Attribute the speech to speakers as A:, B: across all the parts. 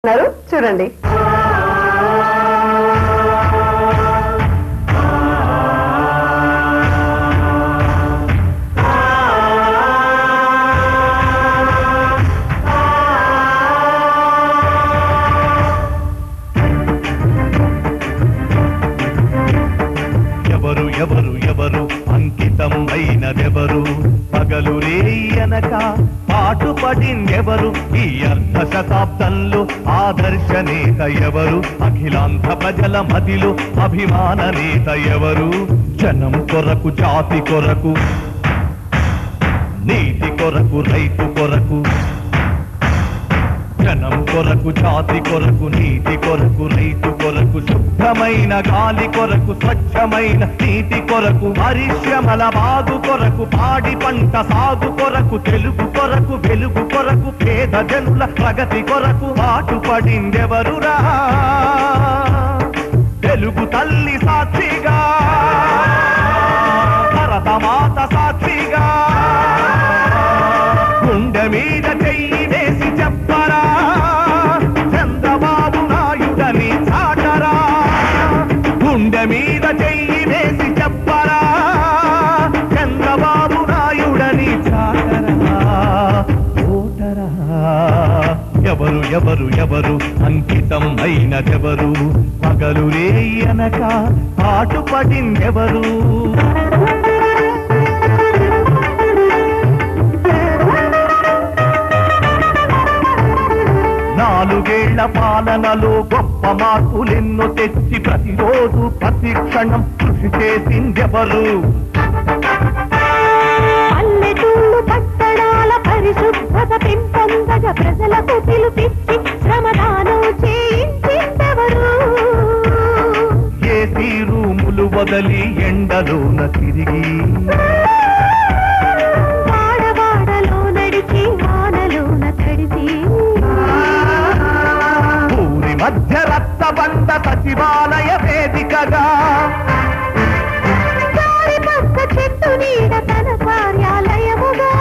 A: ఉన్నారు చూడండి
B: ఎవరు ఎవరు ఎవరు అంకితం అయినదెవరు పగలు రేయనక పాటుపడిందెవరు ఈ అర్ధ శతాబ్దంలో ఆదర్శ నేత ఎవరు అఖిలాంధ్ర ప్రజల మదిలో అభిమాన నేత ఎవరు జనం కొరకు జాతి కొరకు నీతి కొరకు రైతు కొరకు జనం కొరకు జాతి కొరకు నీతి కొరకు రైతు కొరకు శుద్ధమైన గాలి కొరకు స్వచ్ఛమైన నీతి కొరకు పరిశ్రమల బాగు కొరకు పాడి పంట సాగు కొరకు తెలుగు కొరకు వెలుగు కొరకు పేద జనుల ప్రగతి కొరకు పాటుపడిందెవరురా తెలుగు తల్లి సాక్షిగా భరతమాత సాక్షిగా గుండె మీద చెయ్యి వేసి చెప్పరా చంద్రబాబు నాయుడని చాటరా గుండె మీద చెయ్యి వేసి చెప్పరా చంద్రబాబు నాయుడని చాటరా ఓటరా ఎవరు ఎవరు ఎవరు అంకితం అయినదెవరు పగలు రేయనక పాటుపడిందెవరు నాలుగేళ్ల పాలనలో గొప్ప మార్పులెన్నో తెచ్చి ప్రతిరోజు ప్రతి క్షణం కృషి చేసిందెవరు
C: పల్లెటూళ్ళు పట్టణాల పరిశుభ్రత పెంపొందగ ప్రజలకు పిలుపిచ్చి శ్రమదానం చేయించిందెవరు
B: ఏసీ రూములు వదలి ఎండలోన తిరిగి
C: వాడవాడలో నడిచి వానలోన తడిసి
B: ఊరి మధ్య రక్తబండ సచివాలయ వేదికగా
C: దారి పక్క చెట్టు నీడ తన కార్యాలయముగా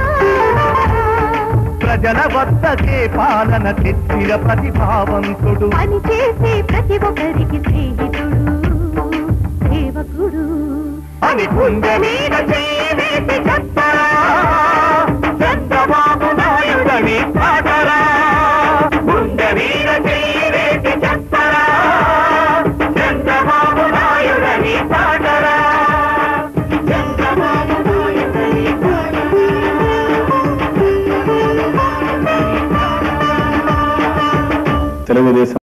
B: ప్రజల వద్దకే పాలన తెచ్చిన ప్రతిభావంతుడు
C: పని చేసే ప్రతి ఒక్కరికి స్నేహితుడు సేవకుడు
B: అని గుండె మీద చేయి వేసి చెప్పరా చంద్రబాబు నాయుడని పాటరా గుండె మీద చేయి వేసి చెప్పరా చంద్రబాబు నాయుడని పాటరా చంద్రబాబు నాయుడని
D: తెలుగుదేశం